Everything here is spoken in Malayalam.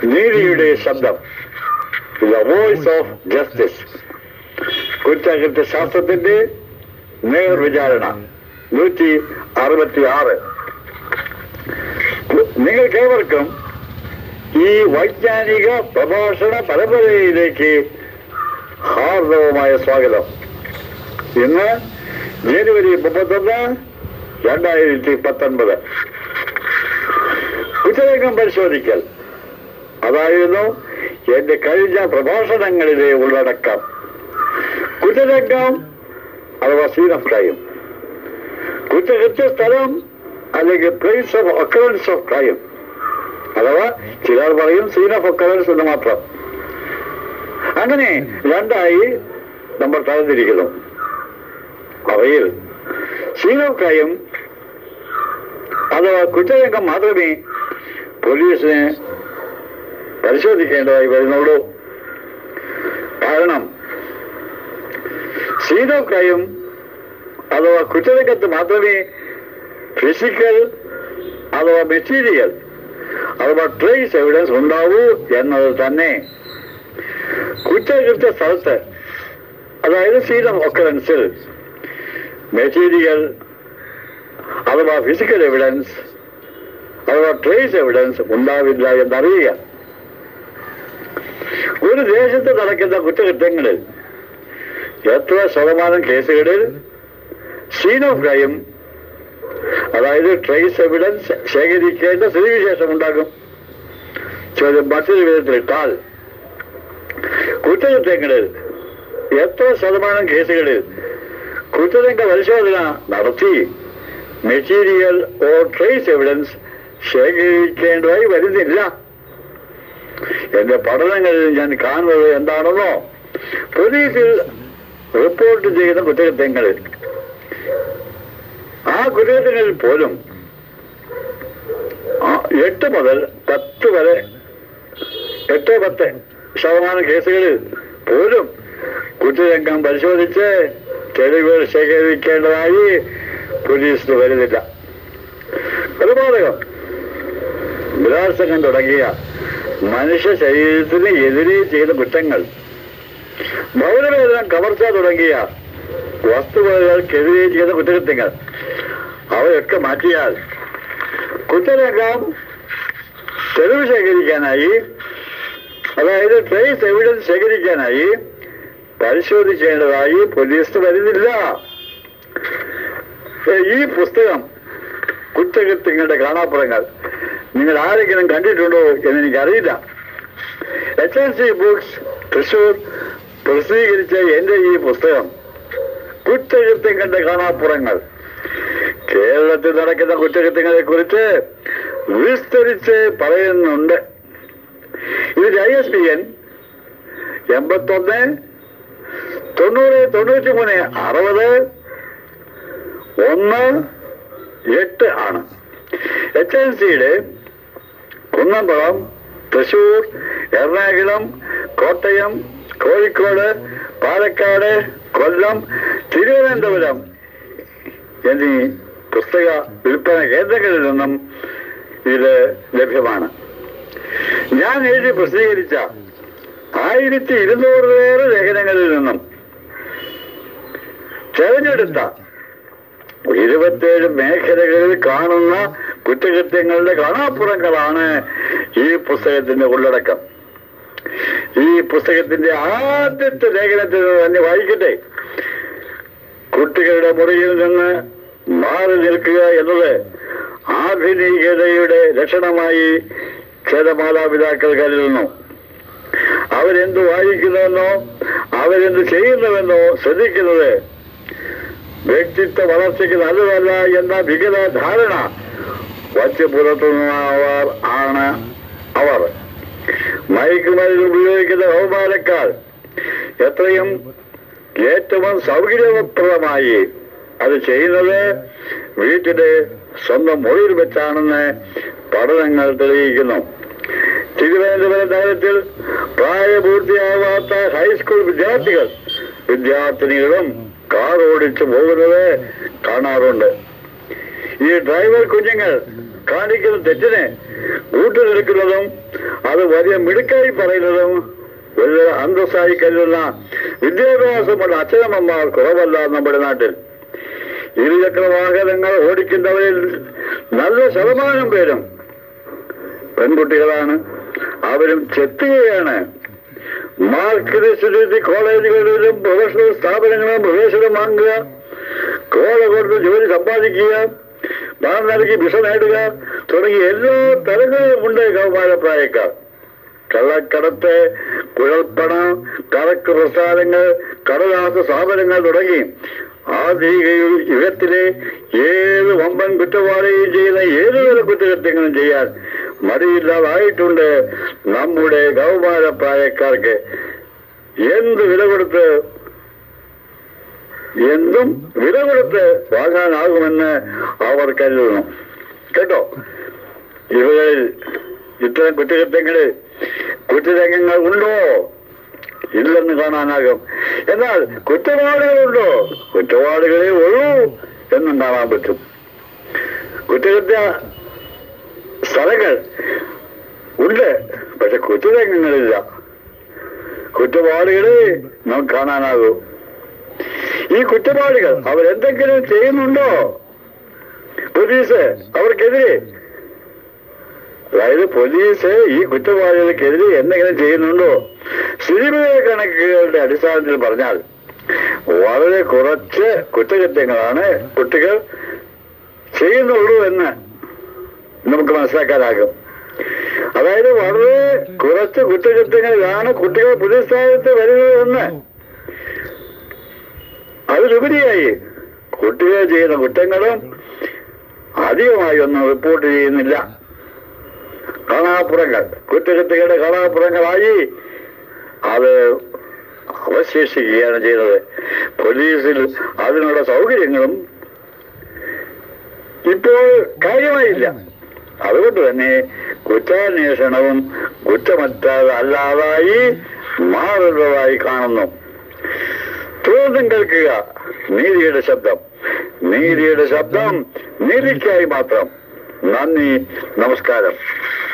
നീതിയുടെ ശബ്ദം ദ വോയിസ് ഓഫ് ജസ്റ്റിസ് കുറ്റകൃത്യ ശാസ്ത്രത്തിന്റെ നേർവിചാരണ നൂറ്റി അറുപത്തി ആറ് നിങ്ങൾക്കേവർക്കും ഈ വൈജ്ഞാനിക പ്രഭാഷണ പരമ്പരയിലേക്ക് ഹാർദവമായ സ്വാഗതം ഇന്ന് ജനുവരി മുപ്പത്തൊന്ന് രണ്ടായിരത്തി പത്തൊൻപത് കുറ്റരംഗം പരിശോധിക്കൽ അതായിരുന്നു എന്റെ കഴിഞ്ഞ പ്രഭാഷണങ്ങളിലെ ഉള്ളടക്കം കുറ്റരംഗം അഥവാ സീൻ ഓഫ് ക്രൈം കുറ്റകൃത്യ സ്ഥലം അല്ലെങ്കിൽ place of occurrence of crime അഥവാ ചിലർ പറയും സീൻ ഓഫ് ഒക്കറൻസ് എന്ന് മാത്രം അങ്ങനെ രണ്ടായി നമ്മൾ തരംതിരിക്കുന്നു അവയിൽ സീൻ ഓഫ് ക്രൈം അഥവാ കുറ്റരംഗം മാത്രമേ പോലീസിന് പരിശോധിക്കേണ്ടതായി വരുന്നുള്ളൂ കാരണം സീൻ ഓഫ് ക്രൈം അഥവാ കുറ്റരംഗത്ത് മാത്രമേ ഫിസിക്കൽ അഥവാ മെറ്റീരിയൽ അഥവാ ട്രേസ് എവിഡൻസ് ഉണ്ടാവൂ എന്നത് തന്നെ കുറ്റകൃത്യ സ്ഥലത്ത് അതായത് സീൻ ഓഫ് ഒക്കറൻസിൽ മെറ്റീരിയൽ അഥവാ ഫിസിക്കൽ എവിഡൻസ് അഥവാ ട്രേസ് എവിഡൻസ് ഉണ്ടാവില്ല എന്നറിയുക ഒരു ദേശത്ത് നടക്കുന്ന കുറ്റകൃത്യങ്ങളിൽ എത്ര ശതമാനം കേസുകളിൽ സീൻ ഓഫ് ക്രൈം അതായത് ട്രേസ് എവിഡൻസ് ശേഖരിക്കേണ്ട സ്ഥിതിവിശേഷം ഉണ്ടാകും ചോദ്യം മറ്റൊരു വിധത്തിലിട്ടാൽ കുറ്റകൃത്യങ്ങളിൽ എത്ര ശതമാനം കേസുകളിൽ കുറ്റരംഗ പരിശോധന നടത്തി മെറ്റീരിയൽ ഓർ ട്രേസ് എവിഡൻസ് ശേഖരിക്കേണ്ടതായി വരുന്നില്ല എന്റെ പഠനങ്ങളിൽ ഞാൻ കാണുന്നത് എന്താണെന്നോ പോലീസിൽ റിപ്പോർട്ട് ചെയ്യുന്ന കുറ്റകൃത്യങ്ങളിൽ ആ കുറ്റകൃത്യങ്ങളിൽ പോലും ആ എട്ട് മുതൽ പത്ത് വരെ എട്ട് പത്ത് ശതമാനം കേസുകളിൽ പോലും കുറ്റരംഗം പരിശോധിച്ച് തെളിവുകൾ ശേഖരിക്കേണ്ടതായി പോലീസിന് വരുന്നില്ല കൊലപാതകം ബലാത്സംഗം തുടങ്ങിയ മനുഷ്യ ശരീരത്തിന് എതിരെ ചെയ്ത കുറ്റങ്ങൾ ഭവനവേദനം കവർച്ച തുടങ്ങിയ വസ്തുവകകൾക്കെതിരെ ചെയ്ത കുറ്റകൃത്യങ്ങൾ അവയൊക്കെ മാറ്റിയാൽ കുറ്റരംഗം തെളിവ് ശേഖരിക്കാനായി അതായത് ട്രേസ് എവിഡൻസ് ശേഖരിക്കാനായി പരിശോധിക്കേണ്ടതായി പോലീസ് വരുന്നില്ല ഏ, ഈ പുസ്തകം കുറ്റകൃത്യങ്ങളുടെ കാണാപ്പുറങ്ങൾ നിങ്ങൾ ആരെങ്കിലും കണ്ടിട്ടുണ്ടോ എന്ന് എനിക്കറിയില്ല H N C books Thrissur പ്രസിദ്ധീകരിച്ച എന്റെ ഈ പുസ്തകം കുറ്റകൃത്യങ്ങളുടെ കാണാപ്പുറങ്ങൾ കേരളത്തിൽ നടക്കുന്ന കുറ്റകൃത്യങ്ങളെ കുറിച്ച് വിസ്തരിച്ച് പറയുന്നുണ്ട് ഇതിന്റെ ഐ എസ് പി എൻ എൺപത്തൊന്ന് തൊണ്ണൂറ് തൊണ്ണൂറ്റി മൂന്ന് അറുപത് ഒന്ന് എട്ട് ആണ് എച്ച് എൻ സിയുടെ കുന്നംകുളം തൃശൂർ എറണാകുളം കോട്ടയം കോഴിക്കോട് പാലക്കാട് കൊല്ലം തിരുവനന്തപുരം എന്നീ പുസ്തക വിൽപ്പന കേന്ദ്രങ്ങളിൽ നിന്നും ഇത് ലഭ്യമാണ് ഞാൻ എഴുതി പ്രസിദ്ധീകരിച്ച ആയിരത്തി ഇരുന്നൂറിലേറെ ലേഖനങ്ങളിൽ നിന്നും തെരഞ്ഞെടുത്ത ഇരുപത്തേഴ് മേഖലകളിൽ കാണുന്ന കുറ്റകൃത്യങ്ങളുടെ കാണാപ്പുറങ്ങളാണ് ഈ പുസ്തകത്തിന്റെ ഉള്ളടക്കം ഈ പുസ്തകത്തിന്റെ ആദ്യത്തെ ലേഖനത്തിൽ നിന്ന് തന്നെ വായിക്കട്ടെ കുട്ടികളുടെ മുറിയിൽ നിന്ന് മാറി നിൽക്കുക എന്നത് ആധുനികതയുടെ ലക്ഷണമായി ചില മാതാപിതാക്കൾ കരുതുന്നു അവരെന്ത് വായിക്കുന്നുവെന്നോ അവരെന്ത് ചെയ്യുന്നുവെന്നോ ശ്രദ്ധിക്കുന്നത് വ്യക്തിത്വ വളർച്ചയ്ക്ക് നല്ലതല്ല എന്ന വികല ധാരണ വച്ച് പുലർത്തുന്നവർ ആണ് അവർ മയക്കുമരുന്ന് ഉപയോഗിക്കുന്ന ബഹുമാനക്കാർ എത്രയും ഏറ്റവും സൗകര്യപ്രദമായി അത് ചെയ്യുന്നത് വീട്ടിലെ സ്വന്തം മുറിയിൽ വെച്ചാണെന്ന് പഠനങ്ങൾ തെളിയിക്കുന്നു തിരുവനന്തപുരം നഗരത്തിൽ പ്രായപൂർത്തിയാവാത്ത ഹൈസ്കൂൾ വിദ്യാർത്ഥികൾ വിദ്യാർത്ഥിനികളും കാർ ഓടിച്ചു പോകുന്നത് കാണാറുണ്ട് ഈ ഡ്രൈവർ കുഞ്ഞുങ്ങൾ കാണിക്കുന്ന തെറ്റിനെ കൂട്ടുനിൽക്കുന്നതും അത് വലിയ മിടുക്കായി പറയുന്നതും വലിയ അന്തസ്സായി കരുതുന്ന വിദ്യാഭ്യാസമുള്ള അച്ഛനമ്മമാർ കുറവല്ല നമ്മുടെ നാട്ടിൽ ഇരുചക്ര വാഹനങ്ങൾ ഓടിക്കുന്നവരിൽ നല്ല ശതമാനം പേരും പെൺകുട്ടികളാണ് അവരും ചെത്തുകയാണ് മാർക്കറ്റ് കോളേജുകളിലും പ്രൊഫഷണൽ സ്ഥാപനങ്ങളിലും പ്രവേശനം വാങ്ങുക കോള കൊടുത്ത് ജോലി സമ്പാദിക്കുക പണം നൽകി വിസ നേടുക തുടങ്ങിയ എല്ലാ തലങ്ങളിലും ഉണ്ട് കൗമാരപ്രായക്കാർ കള്ളക്കടത്ത് കുഴൽപ്പണം കറക്ക് പ്രസ്ഥാനങ്ങൾ കടലാസ സ്ഥാപനങ്ങൾ തുടങ്ങി ആധുനിക യുഗത്തിലെ ഏത് വമ്പൻ കുറ്റവാളിയും ചെയ്യുന്ന ഏതുതരം കുറ്റകൃത്യങ്ങളും ചെയ്യാൻ മടിയില്ലാതായിട്ടുണ്ട് നമ്മുടെ കൗമാരപ്രായക്കാർക്ക് എന്ത് വില കൊടുത്ത് എന്തും വില കൊടുത്ത് വാങ്ങാനാകുമെന്ന് അവർ കരുതുന്നു കേട്ടോ ഇവകളിൽ ഇത്തരം കുറ്റകൃത്യങ്ങളിൽ കുറ്റരംഗങ്ങൾ ഉണ്ടോ ഇല്ലെന്ന് കാണാനാകും എന്നാൽ കുറ്റവാളികളുണ്ടോ കുറ്റവാളികളെ ഉള്ളൂ എന്നും കാണാൻ പറ്റും കുറ്റകൃത്യ സ്ഥലങ്ങൾ ഉണ്ട് പക്ഷെ കുറ്റരംഗങ്ങളില്ല കുറ്റവാളികളെ നമുക്ക് കാണാനാകൂ ഈ കുറ്റവാളികൾ അവരെന്തെങ്കിലും ചെയ്യുന്നുണ്ടോ പോലീസ് അവർക്കെതിരെ അതായത് പോലീസ് ഈ കുറ്റവാളികൾക്കെതിരെ എന്തെങ്കിലും ചെയ്യുന്നുണ്ടോ സിനിമയിലെ കണക്കുകളുടെ അടിസ്ഥാനത്തിൽ പറഞ്ഞാൽ വളരെ കുറച്ച് കുറ്റകൃത്യങ്ങളാണ് കുട്ടികൾ ചെയ്യുന്നുള്ളൂ എന്ന് നമുക്ക് മനസ്സിലാക്കാനാകും അതായത് വളരെ കുറച്ച് കുറ്റകൃത്യങ്ങളിലാണ് കുട്ടികൾ പോലീസ് സ്ഥാനത്ത് വരുന്നതെന്ന് അതിലുപരിയായി കുട്ടികൾ ചെയ്യുന്ന കുറ്റങ്ങളും അധികമായി ഒന്നും റിപ്പോർട്ട് ചെയ്യുന്നില്ല കാണാപ്പുറങ്ങൾ കുറ്റകൃത്യങ്ങളുടെ കാണാപ്പുറങ്ങളായി അത് അവശേഷിക്കുകയാണ് ചെയ്യുന്നത് പോലീസിൽ അതിനുള്ള സൗകര്യങ്ങളും ഇപ്പോൾ കാര്യമായില്ല അതുകൊണ്ട് തന്നെ കുറ്റാന്വേഷണവും കുറ്റമറ്റാതെ അല്ലാതായി മാറുന്നതായി കാണുന്നു തുടർന്നും കേൾക്കുക നീതിയുടെ ശബ്ദം നീതിയുടെ ശബ്ദം നീതിക്കായി മാത്രം നന്ദി നമസ്കാരം